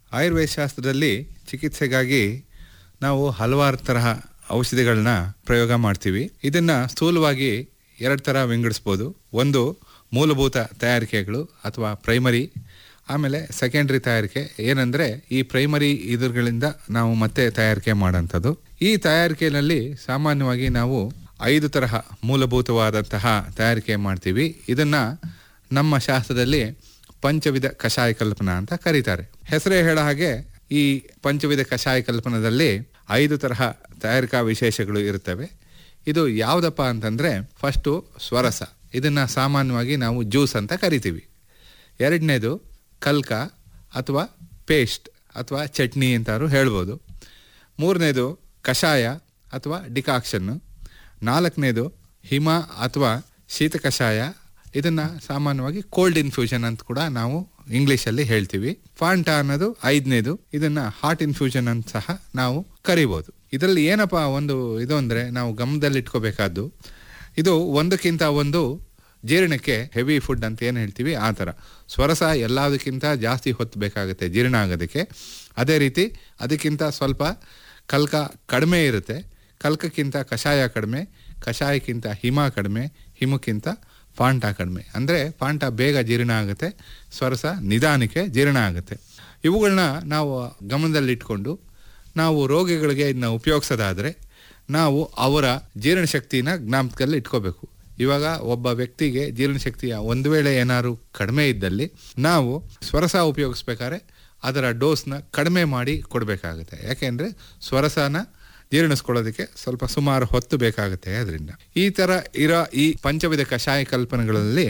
ಆಯುರ್ವೇದ ಶಾಸ್ತ್ರದಲ್ಲಿ ಚಿಕಿತ್ಸೆಗಾಗಿ ನಾವು ಹಲವಾರು ತರಹ ಔಷಧಿಗಳನ್ನ ಪ್ರಯೋಗ ಮಾಡ್ತೀವಿ ಇದನ್ನ ಸ್ಥೂಲವಾಗಿ ಎರಡು ಥರ ವಿಂಗಡಿಸ್ಬೋದು ಒಂದು ಮೂಲಭೂತ ತಯಾರಿಕೆಗಳು ಅಥವಾ ಪ್ರೈಮರಿ ಆಮೇಲೆ ಸೆಕೆಂಡ್ರಿ ತಯಾರಿಕೆ ಏನಂದ್ರೆ ಈ ಪ್ರೈಮರಿ ಇದ್ರಗಳಿಂದ ನಾವು ಮತ್ತೆ ತಯಾರಿಕೆ ಮಾಡೋಂಥದ್ದು ಈ ತಯಾರಿಕೆಯಲ್ಲಿ ಸಾಮಾನ್ಯವಾಗಿ ನಾವು ಐದು ತರಹ ಮೂಲಭೂತವಾದಂತಹ ತಯಾರಿಕೆ ಮಾಡ್ತೀವಿ ಇದನ್ನ ನಮ್ಮ ಶಾಸ್ತ್ರದಲ್ಲಿ ಪಂಚವಿಧ ಕಷಾಯ ಕಲ್ಪನಾ ಅಂತ ಕರೀತಾರೆ ಹೆಸರೇ ಹೇಳೋ ಹಾಗೆ ಈ ಪಂಚವಿಧ ಕಷಾಯ ಕಲ್ಪನದಲ್ಲಿ ಐದು ತರಹ ತಯಾರಿಕಾ ವಿಶೇಷಗಳು ಇರುತ್ತವೆ ಇದು ಯಾವುದಪ್ಪ ಅಂತಂದ್ರೆ ಫಸ್ಟು ಸ್ವರಸ ಇದನ್ನ ಸಾಮಾನ್ಯವಾಗಿ ನಾವು ಜ್ಯೂಸ್ ಅಂತ ಕರಿತೀವಿ ಎರಡನೇದು ಕಲ್ಕ ಅಥವಾ ಪೇಸ್ಟ್ ಅಥವಾ ಚಟ್ನಿ ಅಂತಾರು ಹೇಳ್ಬೋದು ಮೂರನೇದು ಕಷಾಯ ಅಥವಾ ಡಿಕಾಕ್ಷನ್ನು ನಾಲ್ಕನೇದು ಹಿಮ ಅಥವಾ ಶೀತ ಕಷಾಯ ಇದನ್ನ ಸಾಮಾನ್ಯವಾಗಿ ಕೋಲ್ಡ್ ಇನ್ಫ್ಯೂಷನ್ ಅಂತ ಕೂಡ ನಾವು ಇಂಗ್ಲಿಷಲ್ಲಿ ಹೇಳ್ತೀವಿ ಫಾಂಟಾ ಅನ್ನೋದು ಐದನೇದು ಇದನ್ನ ಹಾಟ್ ಇನ್ಫ್ಯೂಷನ್ ಅಂತ ಸಹ ನಾವು ಕರಿಬೋದು ಇದರಲ್ಲಿ ಏನಪ್ಪ ಒಂದು ಇದು ಅಂದ್ರೆ ನಾವು ಗಮನದಲ್ಲಿ ಇಟ್ಕೋಬೇಕಾದ್ದು ಇದು ಒಂದಕ್ಕಿಂತ ಒಂದು ಜೀರ್ಣಕ್ಕೆ ಹೆವಿ ಫುಡ್ ಅಂತ ಏನು ಹೇಳ್ತೀವಿ ಆ ಥರ ಸ್ವರಸ ಎಲ್ಲದಕ್ಕಿಂತ ಜಾಸ್ತಿ ಹೊತ್ತು ಬೇಕಾಗುತ್ತೆ ಜೀರ್ಣ ಆಗೋದಕ್ಕೆ ಅದೇ ರೀತಿ ಅದಕ್ಕಿಂತ ಸ್ವಲ್ಪ ಕಲ್ಕ ಕಡಿಮೆ ಇರುತ್ತೆ ಕಲ್ಕಕ್ಕಿಂತ ಕಷಾಯ ಕಡಿಮೆ ಕಷಾಯಕ್ಕಿಂತ ಹಿಮ ಕಡಿಮೆ ಹಿಮಕ್ಕಿಂತ ಪಾಂಟ ಕಡಿಮೆ ಅಂದರೆ ಪಾಂಟ ಬೇಗ ಜೀರ್ಣ ಆಗುತ್ತೆ ಸ್ವರಸ ನಿಧಾನಕ್ಕೆ ಜೀರ್ಣ ಆಗುತ್ತೆ ಇವುಗಳನ್ನ ನಾವು ಗಮನದಲ್ಲಿಟ್ಕೊಂಡು ನಾವು ರೋಗಿಗಳಿಗೆ ಇದನ್ನ ಉಪಯೋಗಿಸೋದಾದರೆ ನಾವು ಅವರ ಜೀರ್ಣಶಕ್ತಿನ ಜ್ಞಾಪಕದಲ್ಲಿ ಇಟ್ಕೋಬೇಕು ಇವಾಗ ಒಬ್ಬ ವ್ಯಕ್ತಿಗೆ ಜೀರ್ಣಶಕ್ತಿಯ ಒಂದು ವೇಳೆ ಏನಾದ್ರು ಕಡಿಮೆ ಇದ್ದಲ್ಲಿ ನಾವು ಸ್ವರಸ ಉಪಯೋಗಿಸ್ಬೇಕಾದ್ರೆ ಅದರ ಡೋಸ್ನ ಕಡಿಮೆ ಮಾಡಿ ಕೊಡಬೇಕಾಗುತ್ತೆ ಯಾಕೆಂದ್ರೆ ಸ್ವರಸನ ಜೀರ್ಣಿಸ್ಕೊಳ್ಳೋದಕ್ಕೆ ಸ್ವಲ್ಪ ಸುಮಾರು ಹೊತ್ತು ಬೇಕಾಗುತ್ತೆ ಅದರಿಂದ ಈ ತರ ಇರೋ ಈ ಪಂಚವಿಧ ಕಷಾಯ ಕಲ್ಪನೆಗಳಲ್ಲಿ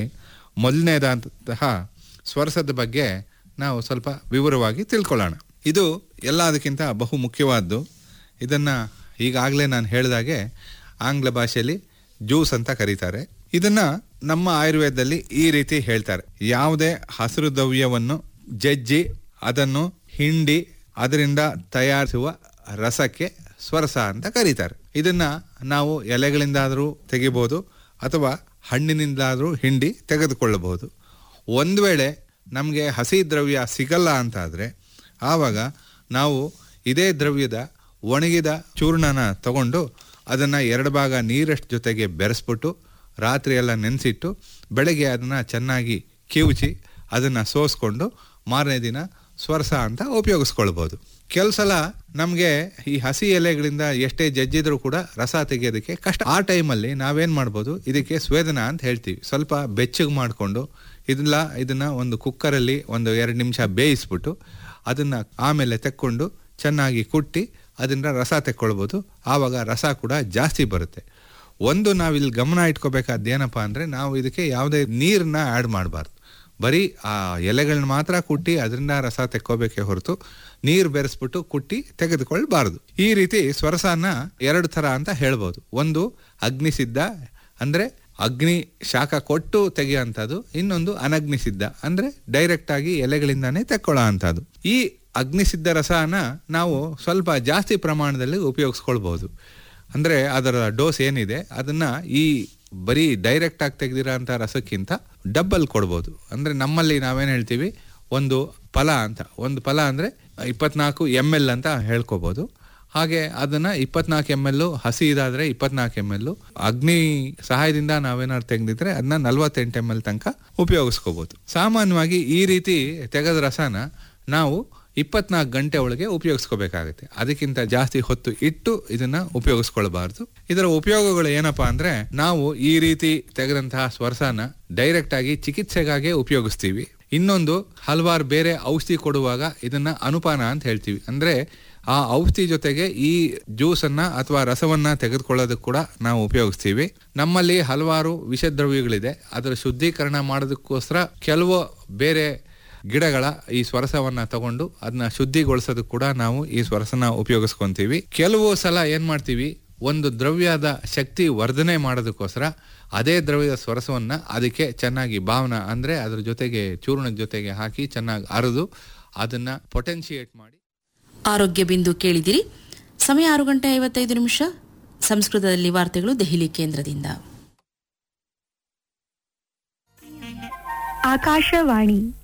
ಮೊದಲನೇದಂತಹ ಸ್ವರಸದ ಬಗ್ಗೆ ನಾವು ಸ್ವಲ್ಪ ವಿವರವಾಗಿ ತಿಳ್ಕೊಳ್ಳೋಣ ಇದು ಎಲ್ಲದಕ್ಕಿಂತ ಬಹು ಮುಖ್ಯವಾದ್ದು ಇದನ್ನ ಈಗಾಗಲೇ ನಾನು ಹೇಳಿದಾಗೆ ಆಂಗ್ಲ ಭಾಷೆಯಲ್ಲಿ ಜ್ಯೂಸ್ ಅಂತ ಕರೀತಾರೆ ಇದನ್ನ ನಮ್ಮ ಆಯುರ್ವೇದದಲ್ಲಿ ಈ ರೀತಿ ಹೇಳ್ತಾರೆ ಯಾವುದೇ ಹಸಿರು ದ್ರವ್ಯವನ್ನು ಜಜ್ಜಿ ಅದನ್ನು ಹಿಂಡಿ ಅದರಿಂದ ತಯಾರಿಸುವ ರಸಕ್ಕೆ ಸ್ವರಸ ಅಂತ ಕರೀತಾರೆ ಇದನ್ನ ನಾವು ಎಲೆಗಳಿಂದಾದರೂ ತೆಗಿಬೋದು ಅಥವಾ ಹಣ್ಣಿನಿಂದಾದರೂ ಹಿಂಡಿ ತೆಗೆದುಕೊಳ್ಳಬಹುದು ಒಂದು ವೇಳೆ ನಮಗೆ ಹಸಿ ದ್ರವ್ಯ ಸಿಗಲ್ಲ ಅಂತಾದರೆ ಆವಾಗ ನಾವು ಇದೇ ದ್ರವ್ಯದ ಒಣಗಿದ ಚೂರ್ಣನ ತಗೊಂಡು ಅದನ್ನು ಎರಡು ಭಾಗ ನೀರಷ್ಟು ಜೊತೆಗೆ ಬೆರೆಸ್ಬಿಟ್ಟು ರಾತ್ರಿ ಎಲ್ಲ ನೆನೆಸಿಟ್ಟು ಬೆಳಗ್ಗೆ ಅದನ್ನು ಚೆನ್ನಾಗಿ ಕಿವುಚಿ ಅದನ್ನು ಸೋಸ್ಕೊಂಡು ಮಾರನೇ ದಿನ ಸ್ವರಸ ಅಂತ ಉಪಯೋಗಿಸ್ಕೊಳ್ಬೋದು ಕೆಲವು ಸಲ ನಮಗೆ ಈ ಹಸಿ ಎಲೆಗಳಿಂದ ಎಷ್ಟೇ ಜಜ್ಜಿದ್ರೂ ಕೂಡ ರಸ ತೆಗೆಯೋದಕ್ಕೆ ಕಷ್ಟ ಆ ಟೈಮಲ್ಲಿ ನಾವೇನು ಮಾಡ್ಬೋದು ಇದಕ್ಕೆ ಸ್ವೇದನ ಅಂತ ಹೇಳ್ತೀವಿ ಸ್ವಲ್ಪ ಬೆಚ್ಚಗೆ ಮಾಡಿಕೊಂಡು ಇದನ್ನ ಇದನ್ನ ಒಂದು ಕುಕ್ಕರಲ್ಲಿ ಒಂದು ಎರಡು ನಿಮಿಷ ಬೇಯಿಸ್ಬಿಟ್ಟು ಅದನ್ನ ಆಮೇಲೆ ತೆಕ್ಕೊಂಡು ಚೆನ್ನಾಗಿ ಕುಟ್ಟಿ ಅದರಿಂದ ರಸ ತೆಕ್ಕೊಳ್ಬೋದು ಆವಾಗ ರಸ ಕೂಡ ಜಾಸ್ತಿ ಬರುತ್ತೆ ಒಂದು ನಾವಿಲ್ಲಿ ಗಮನ ಇಟ್ಕೋಬೇಕಾದ ಏನಪ್ಪ ಅಂದರೆ ನಾವು ಇದಕ್ಕೆ ಯಾವುದೇ ನೀರನ್ನ ಆ್ಯಡ್ ಮಾಡಬಾರ್ದು ಬರೀ ಆ ಎಲೆಗಳನ್ನ ಮಾತ್ರ ಕುಟ್ಟಿ ಅದರಿಂದ ರಸ ತೆಕ್ಕೋಬೇಕೇ ಹೊರತು ನೀರು ಬೆರೆಸ್ಬಿಟ್ಟು ಕುಟ್ಟಿ ತೆಗೆದುಕೊಳ್ಬಾರ್ದು ಈ ರೀತಿ ಸ್ವರಸನ ಎರಡು ಥರ ಅಂತ ಹೇಳ್ಬೋದು ಒಂದು ಅಗ್ನಿಸಿದ್ಧ ಅಂದರೆ ಅಗ್ನಿ ಶಾಖ ಕೊಟ್ಟು ತೆಗೆಯುವಂಥದ್ದು ಇನ್ನೊಂದು ಅನಗ್ನಿಸಿದ್ಧ ಅಂದರೆ ಡೈರೆಕ್ಟ್ ಆಗಿ ಎಲೆಗಳಿಂದಾನೇ ತೆಕ್ಕೊಳ್ಳೋ ಅಂಥದ್ದು ಈ ಅಗ್ನಿಸಿದ್ಧ ರಸನ ನಾವು ಸ್ವಲ್ಪ ಜಾಸ್ತಿ ಪ್ರಮಾಣದಲ್ಲಿ ಉಪಯೋಗಿಸ್ಕೊಳ್ಬಹುದು ಅಂದರೆ ಅದರ ಡೋಸ್ ಏನಿದೆ ಅದನ್ನ ಈ ಬರೀ ಡೈರೆಕ್ಟ್ ಆಗಿ ತೆಗೆದಿರೋ ಅಂಥ ರಸಕ್ಕಿಂತ ಡಬ್ಬಲ್ ಕೊಡ್ಬೋದು ಅಂದರೆ ನಮ್ಮಲ್ಲಿ ನಾವೇನು ಹೇಳ್ತೀವಿ ಒಂದು ಫಲ ಅಂತ ಒಂದು ಫಲ ಅಂದರೆ ಇಪ್ಪತ್ನಾಲ್ಕು ಎಮ್ ಎಲ್ ಅಂತ ಹೇಳ್ಕೊಬೋದು ಹಾಗೆ ಅದನ್ನ ಇಪ್ಪತ್ನಾಲ್ಕು ಎಮ್ ಎಲ್ ಹಸಿ ಇದಾದ್ರೆ ಇಪ್ಪತ್ನಾಲ್ಕು ಎಮ್ ಎಲ್ ಅಗ್ನಿ ಸಹಾಯದಿಂದ ನಾವೇನಾದ್ರು ತೆಗೆದಿದ್ರೆ ಅದನ್ನ ನಲ್ವತ್ತೆಂಟು ಎಮ್ ಎಲ್ ತನಕ ಉಪಯೋಗಿಸ್ಕೋಬಹುದು ಸಾಮಾನ್ಯವಾಗಿ ಈ ರೀತಿ ತೆಗೆದ ರಸನ ನಾವು ಇಪ್ಪತ್ನಾಲ್ಕು ಗಂಟೆ ಒಳಗೆ ಉಪಯೋಗಿಸ್ಕೋಬೇಕಾಗುತ್ತೆ ಅದಕ್ಕಿಂತ ಜಾಸ್ತಿ ಹೊತ್ತು ಇಟ್ಟು ಇದನ್ನ ಉಪಯೋಗಿಸ್ಕೊಳ್ಬಾರ್ದು ಇದರ ಉಪಯೋಗಗಳು ಏನಪ್ಪಾ ಅಂದ್ರೆ ನಾವು ಈ ರೀತಿ ತೆಗೆದಂತಹ ಸ್ವರಸನ ಡೈರೆಕ್ಟ್ ಆಗಿ ಚಿಕಿತ್ಸೆಗಾಗೆ ಉಪಯೋಗಿಸ್ತೀವಿ ಇನ್ನೊಂದು ಹಲವಾರು ಬೇರೆ ಔಷಧಿ ಕೊಡುವಾಗ ಇದನ್ನ ಅನುಪಾನ ಅಂತ ಹೇಳ್ತೀವಿ ಅಂದ್ರೆ ಆ ಔಷಧಿ ಜೊತೆಗೆ ಈ ಜ್ಯೂಸನ್ನ ಅಥವಾ ರಸವನ್ನ ತೆಗೆದುಕೊಳ್ಳೋದಕ್ಕೆ ಕೂಡ ನಾವು ಉಪಯೋಗಿಸ್ತೀವಿ ನಮ್ಮಲ್ಲಿ ಹಲವಾರು ವಿಷದ್ರವ್ಯಗಳಿದೆ ಅದರ ಶುದ್ಧೀಕರಣ ಮಾಡೋದಕ್ಕೋಸ್ಕರ ಕೆಲವು ಬೇರೆ ಗಿಡಗಳ ಈ ಸ್ವರಸವನ್ನ ತಗೊಂಡು ಅದನ್ನ ಶುದ್ಧಿಗೊಳಿಸೋದಕ್ಕೆ ಕೂಡ ನಾವು ಈ ಸ್ವರಸನ ಉಪಯೋಗಿಸ್ಕೊಂತೀವಿ ಕೆಲವು ಸಲ ಏನ್ ಮಾಡ್ತೀವಿ ಒಂದು ದ್ರವ್ಯದ ಶಕ್ತಿ ವರ್ಧನೆ ಮಾಡೋದಕ್ಕೋಸ್ಕರ ಅದೇ ದ್ರವ್ಯದ ಸ್ವರಸವನ್ನ ಅದಕ್ಕೆ ಚೆನ್ನಾಗಿ ಭಾವನ ಅಂದ್ರೆ ಅದ್ರ ಜೊತೆಗೆ ಚೂರ್ಣದ ಜೊತೆಗೆ ಹಾಕಿ ಚೆನ್ನಾಗಿ ಅರೆದು ಅದನ್ನ ಪೊಟೆನ್ಶಿಯೇಟ್ ಮಾಡಿ ಆರೋಗ್ಯ ಬಿಂದು ಕೇಳಿದಿರಿ ಸಮಯ ಆರು ಗಂಟೆ ಐವತ್ತೈದು ನಿಮಿಷ ಸಂಸ್ಕೃತದಲ್ಲಿ ವಾರ್ತೆಗಳು ದೆಹಲಿ ಕೇಂದ್ರದಿಂದ ಆಕಾಶವಾಣಿ